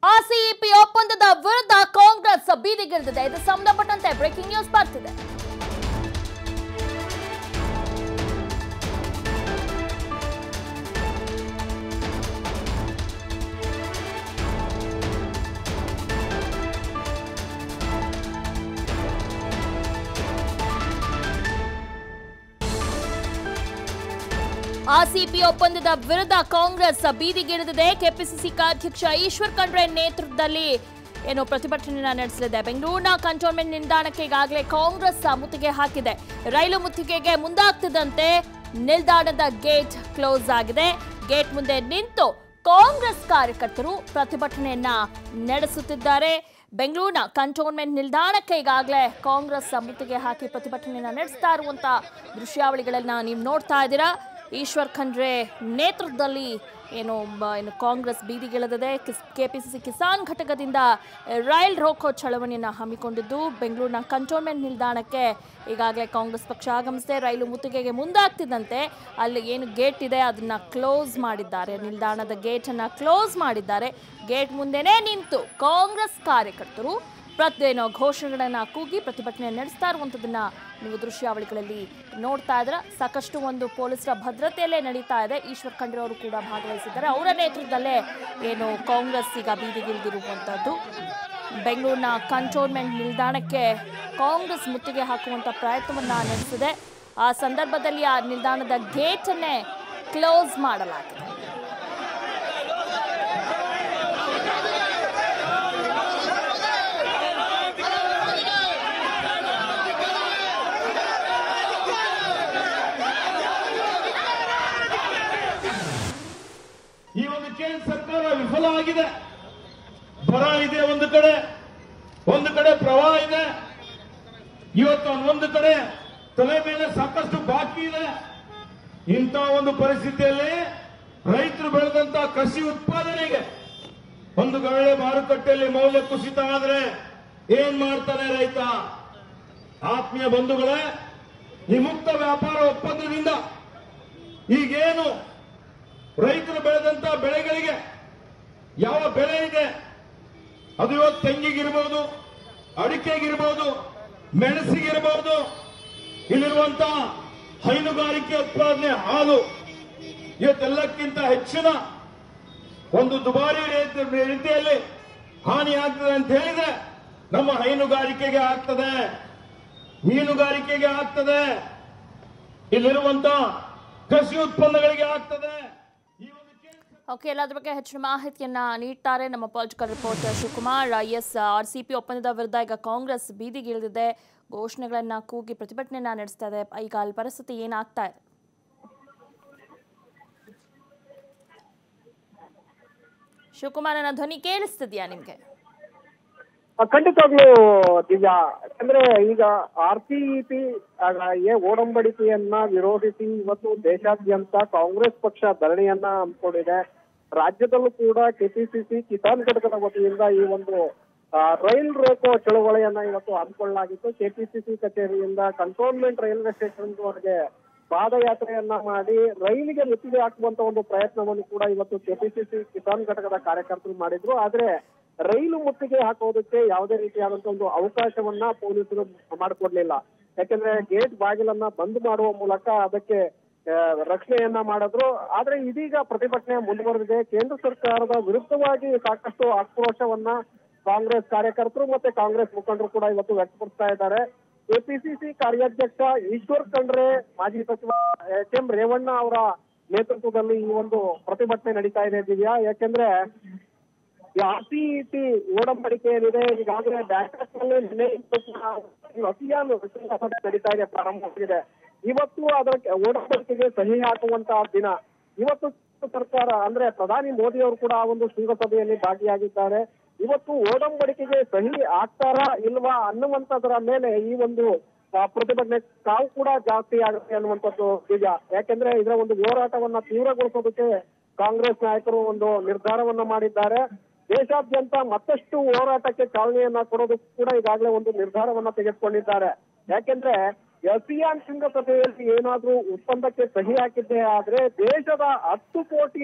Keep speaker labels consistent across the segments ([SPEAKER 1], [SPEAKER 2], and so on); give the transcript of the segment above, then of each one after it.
[SPEAKER 1] ಆ ಸಿಇಪಿ ಒಪ್ಪಂದದ ವಿರುದ್ಧ ಕಾಂಗ್ರೆಸ್ ಬೀದಿಗಿಳಿದಿದೆ ಇದು ಸಂಬಂಧಪಟ್ಟಂತೆ ಬ್ರೇಕಿಂಗ್ ನ್ಯೂಸ್ ಬರ್ತಿದೆ ಆರ್ಸಿಪಿ ಒಪ್ಪಂದದ ವಿರುದ್ಧ ಕಾಂಗ್ರೆಸ್ ಬೀದಿಗಿಳಿದಿದೆ ಕೆಪಿಸಿಸಿ ಕಾರ್ಯಾಧ್ಯಕ್ಷ ಈಶ್ವರ್ ಖಂಡ್ರೆ ನೇತೃತ್ವದಲ್ಲಿ ಏನು ಪ್ರತಿಭಟನೆಯನ್ನ ನಡೆಸಲಿದೆ ಬೆಂಗಳೂರಿನ ಕಂಟೋನ್ಮೆಂಟ್ ನಿಲ್ದಾಣಕ್ಕೆ ಈಗಾಗಲೇ ಕಾಂಗ್ರೆಸ್ ಮುತ್ತಿಗೆ ಹಾಕಿದೆ ರೈಲು ಮುತ್ತಿಗೆಗೆ ಮುಂದಾಗ್ತಿದ್ದಂತೆ ನಿಲ್ದಾಣದ ಗೇಟ್ ಕ್ಲೋಸ್ ಆಗಿದೆ ಗೇಟ್ ಮುಂದೆ ನಿಂತು ಕಾಂಗ್ರೆಸ್ ಕಾರ್ಯಕರ್ತರು ಪ್ರತಿಭಟನೆಯನ್ನ ನಡೆಸುತ್ತಿದ್ದಾರೆ ಬೆಂಗಳೂರಿನ ಕಂಟೋನ್ಮೆಂಟ್ ನಿಲ್ದಾಣಕ್ಕೆ ಈಗಾಗಲೇ ಕಾಂಗ್ರೆಸ್ ಮುತ್ತಿಗೆ ಹಾಕಿ ಪ್ರತಿಭಟನೆಯನ್ನ ನಡೆಸ್ತಾ ಇರುವಂತ ದೃಶ್ಯಾವಳಿಗಳನ್ನ ನೀವು ನೋಡ್ತಾ ಇದ್ದೀರಾ ಈಶ್ವರ್ ಖಂಡ್ರೆ ನೇತೃತ್ವದಲ್ಲಿ ಏನು ಬ- ಏನು ಕಾಂಗ್ರೆಸ್ ಬೀದಿಗಿಳಿದಿದೆ ಕಿಸ್ ಕೆಪಿಸಿಸಿ ಕಿಸಾನ್ ಘಟಕದಿಂದ ರೈಲ್ ರೋಕೋ ಚಳವಳಿಯನ್ನು ಹಮ್ಮಿಕೊಂಡಿದ್ದು ಬೆಂಗಳೂರಿನ ಕಂಟೋನ್ಮೆಂಟ್ ನಿಲ್ದಾಣಕ್ಕೆ ಈಗಾಗಲೇ ಕಾಂಗ್ರೆಸ್ ಪಕ್ಷ ಆಗಮಿಸಿದೆ ರೈಲು ಮುತ್ತಿಗೆಗೆ ಮುಂದಾಗ್ತಿದ್ದಂತೆ ಅಲ್ಲಿ ಏನು ಗೇಟ್ ಇದೆ ಅದನ್ನ ಕ್ಲೋಸ್ ಮಾಡಿದ್ದಾರೆ ನಿಲ್ದಾಣದ ಗೇಟನ್ನು ಕ್ಲೋಸ್ ಮಾಡಿದ್ದಾರೆ ಗೇಟ್ ಮುಂದೆನೇ ನಿಂತು ಕಾಂಗ್ರೆಸ್ ಕಾರ್ಯಕರ್ತರು ಪ್ರತಿ ಏನೋ ಘೋಷಣೆಗಳನ್ನ ಕೂಗಿ ಪ್ರತಿಭಟನೆ ನಡೆಸ್ತಾ ಇರುವಂಥದ್ದನ್ನ ನೀವು ದೃಶ್ಯಾವಳಿಗಳಲ್ಲಿ ನೋಡ್ತಾ ಇದ್ರೆ ಸಾಕಷ್ಟು ಒಂದು ಪೊಲೀಸರ ಭದ್ರತೆಯಲ್ಲೇ ನಡೀತಾ ಇದೆ ಈಶ್ವರ್ ಖಂಡ್ರೆ ಅವರು ಕೂಡ ಭಾಗವಹಿಸಿದ್ದಾರೆ ಅವರ ನೇತೃತ್ವದಲ್ಲೇ ಏನು ಕಾಂಗ್ರೆಸ್ ಈಗ ಬೀದಿಗಿಳಿದಿರುವಂಥದ್ದು ಬೆಂಗಳೂರಿನ ಕಂಟೋನ್ಮೆಂಟ್ ನಿಲ್ದಾಣಕ್ಕೆ ಕಾಂಗ್ರೆಸ್ ಮುತ್ತಿಗೆ ಹಾಕುವಂಥ ಪ್ರಯತ್ನವನ್ನ ನಡೆಸಿದೆ ಆ ಸಂದರ್ಭದಲ್ಲಿ ಆ ನಿಲ್ದಾಣದ ಗೇಟನ್ನೇ ಕ್ಲೋಸ್ ಮಾಡಲಾಗಿದೆ
[SPEAKER 2] ಈ ಒಂದು ಕೇಂದ್ರ ಸರ್ಕಾರ ವಿಫಲ ಆಗಿದೆ ಬರ ಇದೆ ಒಂದು ಕಡೆ ಒಂದು ಕಡೆ ಪ್ರವಾಹ ಇದೆ ಇವತ್ತು ಒಂದು ಕಡೆ ತಲೆ ಮೇಲೆ ಸಾಕಷ್ಟು ಬಾಕಿ ಇದೆ ಇಂಥ ಒಂದು ಪರಿಸ್ಥಿತಿಯಲ್ಲಿ ರೈತರು ಬೆಳೆದಂತ ಕೃಷಿ ಉತ್ಪಾದನೆಗೆ ಒಂದು ವೇಳೆ ಮಾರುಕಟ್ಟೆಯಲ್ಲಿ ಮೌಲ್ಯ ಕುಸಿತ ಆದ್ರೆ ಏನ್ ಮಾಡ್ತಾನೆ ರೈತ ಆತ್ಮೀಯ ಬಂಧುಗಳೇ ಈ ಮುಕ್ತ ವ್ಯಾಪಾರ ಒಪ್ಪಂದದಿಂದ ಈಗೇನು ರೈತರು ಬೆಳೆದಂತ ಬೆಳೆಗಳಿಗೆ ಯಾವ ಬೆಲೆ ಇದೆ ಅದು ಇವತ್ತು ತೆಂಗಿಗಿರ್ಬೋದು ಅಡಿಕೆಗಿರ್ಬೋದು ಮೆಣಸಿಗಿರ್ಬೋದು ಇಲ್ಲಿರುವಂತ ಹೈನುಗಾರಿಕೆ ಉತ್ಪಾದನೆ ಹಾಲು ಇವತ್ತೆಲ್ಲಕ್ಕಿಂತ ಹೆಚ್ಚಿನ ಒಂದು ದುಬಾರಿ ರೀತಿ- ರೀತಿಯಲ್ಲಿ ಹಾನಿ ಆಗ್ತದೆ ಅಂತ ಹೇಳಿದ್ರೆ ನಮ್ಮ ಹೈನುಗಾರಿಕೆಗೆ ಆಗ್ತದೆ ಮೀನುಗಾರಿಕೆಗೆ ಆಗ್ತದೆ ಇಲ್ಲಿರುವಂತ ಕೃಷಿ ಉತ್ಪನ್ನಗಳಿಗೆ ಆಗ್ತದೆ ಈ ಒಂದು ಕೇಂದ್ರ
[SPEAKER 1] ಓಕೆ ಎಲ್ಲದ್ರ ಬಗ್ಗೆ ಹೆಚ್ಚಿನ ಮಾಹಿತಿಯನ್ನ ನೀಡ್ತಾರೆ ನಮ್ಮ political reporter Shivakumar S R C P ಒಪ್ಪಂದದ ವಿರುದ್ಧ ಈಗ ಕಾಂಗ್ರೆಸ್ ಬೀದಿಗಿಳಿದಿದೆ ಘೋಷಣೆಗಳನ್ನ ಕೂಗಿ ಪ್ರತಿಭಟನೆಯನ್ನ ನಡೆಸ್ತಾ ಇದೆ ಈಗ ಅಲ್ಲಿ ಪರಿಸ್ಥಿತಿ ಏನಾಗ್ತಾ ಇದೆ ಶಿವಕುಮಾರ್ ನನ್ನ ಧ್ವನಿ ಕೇಳಿಸ್ತಿದ್ಯಾ ನಿಮ್ಗೆ
[SPEAKER 3] ಆ, ಖಂಡಿತವಾಗ್ಲೂ ದಿವ್ಯಾ ಯಾಕಂದ್ರೆ ಈಗ ಆರ್ ಸಿ ಪಿ ಎ ಓಡಂಬಡಿಕೆಯನ್ನ ವಿರೋಧಿಸಿ ಇವತ್ತು ದೇಶಾದ್ಯಂತ ಕಾಂಗ್ರೆಸ್ ಪಕ್ಷ ಧರಣಿಯನ್ನ ಹಮ್ಮಿಕೊಂಡಿದೆ ರಾಜ್ಯದಲ್ಲೂ ಕೂಡ ಕೆಪಿಸಿಸಿ ಕಿಸಾನ್ ಘಟಕದ ವತಿಯಿಂದ ಈ ಒಂದು ಆ, ರೈಲ್ ರೋಕೋ ಚಳವಳಿಯನ್ನ ಇವತ್ತು ಹಮ್ಮಿಕೊಳ್ಳಲಾಗಿತ್ತು ಕೆಪಿಸಿಸಿ ಕಚೇರಿಯಿಂದ ಕಂಟೋನ್ಮೆಂಟ್ ರೈಲ್ವೆ ಸ್ಟೇಷನ್ ವರೆಗೆ ಪಾದಯಾತ್ರೆಯನ್ನ ಮಾಡಿ ರೈಲಿಗೆ ಮುತ್ತಿಗೆ ಹಾಕುವಂತ ಒಂದು ಪ್ರಯತ್ನವನ್ನು ಕೂಡ ಇವತ್ತು ಕೆಪಿಸಿಸಿ ಕಿಸಾನ್ ಘಟಕದ ಕಾರ್ಯಕರ್ತರು ಮಾಡಿದ್ರು ಆದ್ರೆ ರೈಲು ಮುತ್ತಿಗೆ ಹಾಕೋದಕ್ಕೆ ಯಾವುದೇ ರೀತಿಯಾದಂತ ಒಂದು ಅವಕಾಶವನ್ನ ಪೊಲೀಸರು ಮಾಡಿಕೊಡ್ಲಿಲ್ಲ ಯಾಕಂದ್ರೆ ಗೇಟ್ ಬಾಗಿಲನ್ನ ಬಂದ್ ಮಾಡುವ ಮೂಲಕ ಅದಕ್ಕೆ ಆ, ರಕ್ಷಣೆಯನ್ನ ಮಾಡಿದ್ರು ಆದ್ರೆ ಇದೀಗ ಪ್ರತಿಭಟನೆ ಮುಂದುವರೆದಿದೆ ಕೇಂದ್ರ ಸರ್ಕಾರದ ವಿರುದ್ಧವಾಗಿ ಸಾಕಷ್ಟು ಆಕ್ರೋಶವನ್ನ ಕಾಂಗ್ರೆಸ್ ಕಾರ್ಯಕರ್ತರು ಮತ್ತೆ ಕಾಂಗ್ರೆಸ್ ಮುಖಂಡರು ಕೂಡ ಇವತ್ತು ವ್ಯಕ್ತಪಡಿಸ್ತಾ ಇದ್ದಾರೆ ಎಪಿಸಿಸಿ ಕಾರ್ಯಾಧ್ಯಕ್ಷ ಈಶ್ವರ್ ಖಂಡ್ರೆ ಮಾಜಿ ಸಚಿವ ಎಚ್ ಎಂ ರೇವಣ್ಣ ಅವರ ನೇತೃತ್ವದಲ್ಲಿ ಈ ಒಂದು ಪ್ರತಿಭಟನೆ ನಡೀತಾ ಇದೆ ದಿವ್ಯಾ ಯಾಕೆಂದ್ರೆ ಈ ಆರ್ಸಿಇಟಿ ಓಡಂಬಡಿಕೆ ಏನಿದೆ ಈಗಾಗಲೇ ಬ್ಯಾಂಕಾಕ್ ನಲ್ಲಿ ನಿನ್ನೆ ಇವತ್ತು ಕೂಡ ಈ ಅಭಿಯಾನ ವಿಶ್ವಾಸದ ನಡೀತಾ ಇದೆ ಪ್ರಾರಂಭವಾಗಿದೆ ಇವತ್ತು ಅದರ ಓಡಂಬಡಿಕೆಗೆ ಸಹಿ ಹಾಕುವಂತಹ ದಿನ ಇವತ್ತು ಸರ್ಕಾರ ಅಂದ್ರೆ ಪ್ರಧಾನಿ ಮೋದಿ ಅವರು ಕೂಡ ಆ ಒಂದು ಶೃಂಗಸಭೆಯಲ್ಲಿ ಭಾಗಿಯಾಗಿದ್ದಾರೆ ಇವತ್ತು ಓಡಂಬಡಿಕೆಗೆ ಸಹಿ ಆಗ್ತಾರಾ ಇಲ್ವಾ ಅನ್ನುವಂಥದ್ರ ಮೇಲೆ ಈ ಒಂದು ಆ, ಪ್ರತಿಭಟನೆ ತಾವು ಕೂಡ ಜಾಸ್ತಿ ಆಗುತ್ತೆ ಅನ್ನುವಂಥದ್ದು ನಿಜ ಯಾಕೆಂದ್ರೆ ಇದರ ಒಂದು ಹೋರಾಟವನ್ನ ತೀವ್ರಗೊಳಿಸೋದಕ್ಕೆ ಕಾಂಗ್ರೆಸ್ ನಾಯಕರು ಒಂದು ನಿರ್ಧಾರವನ್ನ ಮಾಡಿದ್ದಾರೆ ದೇಶಾದ್ಯಂತ ಮತ್ತಷ್ಟು ಹೋರಾಟಕ್ಕೆ ಚಾಲನೆಯನ್ನ ಕೊಡೋದಕ್ಕೂ ಕೂಡ ಈಗಾಗಲೇ ಒಂದು ನಿರ್ಧಾರವನ್ನ ತೆಗೆದುಕೊಂಡಿದ್ದಾರೆ ಯಾಕೆಂದ್ರೆ ಎಸಿಯಾನ್ ಶೃಂಗಸಭೆಯಲ್ಲಿ ಏನಾದ್ರೂ ಒಪ್ಪಂದಕ್ಕೆ ಸಹಿ ಹಾಕಿದ್ದೇ ಆದ್ರೆ ದೇಶದ ಹತ್ತು ಕೋಟಿ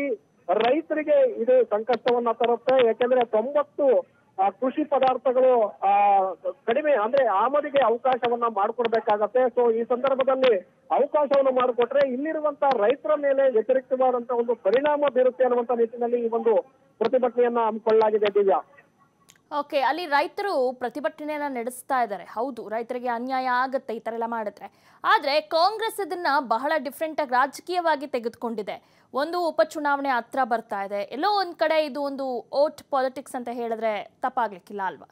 [SPEAKER 3] ರೈತರಿಗೆ ಇದು ಸಂಕಷ್ಟವನ್ನ ತರುತ್ತೆ ಯಾಕೆಂದ್ರೆ ತೊಂಬತ್ತು ಆ, ಕೃಷಿ ಪದಾರ್ಥಗಳು ಆ, ಕಡಿಮೆ ಅಂದ್ರೆ ಆಮದಿಗೆ ಅವಕಾಶವನ್ನ ಮಾಡಿಕೊಡ್ಬೇಕಾಗತ್ತೆ ಸೊ ಈ ಸಂದರ್ಭದಲ್ಲಿ ಅವಕಾಶವನ್ನು ಮಾಡಿಕೊಟ್ರೆ ಇಲ್ಲಿರುವಂತ ರೈತರ ಮೇಲೆ ವ್ಯತಿರಿಕ್ತವಾದಂತ ಒಂದು ಪರಿಣಾಮ ಬೀರುತ್ತೆ ಅನ್ನುವಂತ ನಿಟ್ಟಿನಲ್ಲಿ ಈ ಒಂದು ಪ್ರತಿಭಟನೆಯನ್ನ ಹಮ್ಮಿಕೊಳ್ಳಲಾಗಿದೆ ದಿವ್ಯಾ
[SPEAKER 1] ಓಕೆ ಅಲ್ಲಿ ರೈತರು ಪ್ರತಿಭಟನೆಯನ್ನ ನಡೆಸ್ತಾ ಇದ್ದಾರೆ ಹೌದು ರೈತರಿಗೆ ಅನ್ಯಾಯ ಆಗುತ್ತೆ ಈ ಥರ ಎಲ್ಲ ಮಾಡಿದ್ರೆ ಆದರೆ ಕಾಂಗ್ರೆಸ್ ಇದನ್ನ ಬಹಳ ಡಿಫ್ರೆಂಟ್ ಆಗಿ ರಾಜಕೀಯವಾಗಿ ತೆಗೆದುಕೊಂಡಿದೆ ಒಂದು ಉಪಚುನಾವಣೆ ಹತ್ರ ಬರ್ತಾ ಇದೆ ಎಲ್ಲೋ ಒಂದ್ ಕಡೆ ಇದು ಒಂದು ಓಟ್ ಪಾಲಿಟಿಕ್ಸ್ ಅಂತ ಹೇಳಿದ್ರೆ ತಪ್ಪಾಗ್ಲಿಕ್ಕಿಲ್ಲ ಅಲ್ವಾ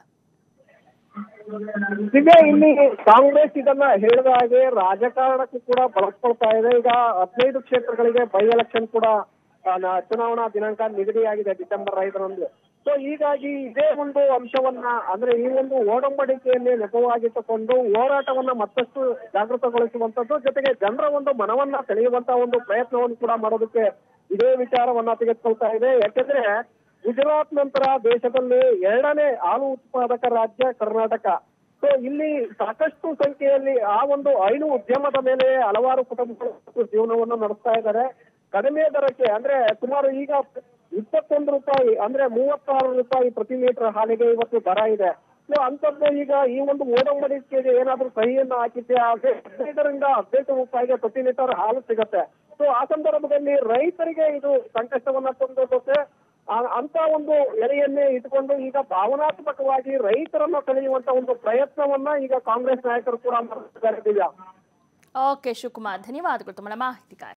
[SPEAKER 3] ದಿವ್ಯಾ ಇಲ್ಲಿ ಕಾಂಗ್ರೆಸ್ ಇದನ್ನ ಹೇಳಿದ ಹಾಗೆ ರಾಜಕಾರಣಕ್ಕೂ ಕೂಡ ಬಳಸ್ಕೊಳ್ತಾ ಇದೆ ಈಗ ಹದಿನೈದು ಕ್ಷೇತ್ರಗಳಿಗೆ ಬೈ ಎಲೆಕ್ಷನ್ ಕೂಡ ಆ, ನ- ಚುನಾವಣಾ ದಿನಾಂಕ ನಿಗದಿಯಾಗಿದೆ ಡಿಸೆಂಬರ್ ಐದರಂದು ಸೊ ಹೀಗಾಗಿ ಇದೇ ಒಂದು ಅಂಶವನ್ನ ಅಂದ್ರೆ ಈ ಒಂದು ಓಡಂಬಡಿಕೆಯಲ್ಲಿ ನೆಪವಾಗಿಟ್ಟುಕೊಂಡು ಹೋರಾಟವನ್ನ ಮತ್ತಷ್ಟು ಜಾಗೃತಗೊಳಿಸುವಂತದ್ದು ಜೊತೆಗೆ ಜನರ ಒಂದು ಮನವನ್ನ ಸೆಳೆಯುವಂತ ಒಂದು ಪ್ರಯತ್ನವನ್ನು ಕೂಡ ಮಾಡೋದಕ್ಕೆ ಇದೇ ವಿಚಾರವನ್ನ ತೆಗೆದುಕೊಳ್ತಾ ಇದೆ ಯಾಕೆಂದ್ರೆ ಗುಜರಾತ್ ನಂತರ ದೇಶದಲ್ಲಿ ಎರಡನೇ ಹಾಲು ಉತ್ಪಾದಕ ರಾಜ್ಯ ಕರ್ನಾಟಕ ಸೊ ಇಲ್ಲಿ ಸಾಕಷ್ಟು ಸಂಖ್ಯೆಯಲ್ಲಿ ಆ ಒಂದು ಹೈನು ಉದ್ಯಮದ ಮೇಲೆ ಹಲವಾರು ಕುಟುಂಬಗಳು ಇವತ್ತು ಜೀವನವನ್ನು ನಡೆಸ್ತಾ ಇದ್ದಾರೆ ಕಡಿಮೆ ದರಕ್ಕೆ ಅಂದ್ರೆ ಸುಮಾರು ಈಗ ಇಪ್ಪತ್ತೊಂದು ರೂಪಾಯಿ ಅಂದ್ರೆ ಮೂವತ್ತಾರು ರೂಪಾಯಿ ಪ್ರತಿ ಲೀಟರ್ ಹಾಲಿಗೆ ಇವತ್ತು ದರ ಇದೆ ಸೊ ಅಂತದ್ದು ಈಗ ಈ ಒಂದು ಓಡಂಬಡಿಕೆಗೆ ಏನಾದ್ರೂ ಸಹಿಯನ್ನ ಹಾಕಿದ್ದೆ ಆದ್ರೆ ಹದಿನೈದರಿಂದ ಹದಿನೆಂಟು ರೂಪಾಯಿಗೆ ಪ್ರತಿ ಲೀಟರ್ ಹಾಲು ಸಿಗತ್ತೆ ಸೊ ಆ ಸಂದರ್ಭದಲ್ಲಿ ರೈತರಿಗೆ ಇದು ಸಂಕಷ್ಟವನ್ನ ತಂದೊಡ್ಡುತ್ತೆ ಆ- ಅಂತ ಒಂದು ಎಲೆಯನ್ನೇ ಇಟ್ಕೊಂಡು ಈಗ ಭಾವನಾತ್ಮಕವಾಗಿ ರೈತರನ್ನ ಸೆಳೆಯುವಂತ ಒಂದು ಪ್ರಯತ್ನವನ್ನ ಈಗ ಕಾಂಗ್ರೆಸ್ ನಾಯಕರು ಕೂಡ ಮಾಡ್ತಿದ್ದಾರೆ ದಿವ್ಯಾ
[SPEAKER 1] ಓಕೆ ಶಿವಕುಮಾರ್ ಧನ್ಯವಾದಗಳು ತಮ್ಮ ಮಾಹಿತಿಗಾಗಿ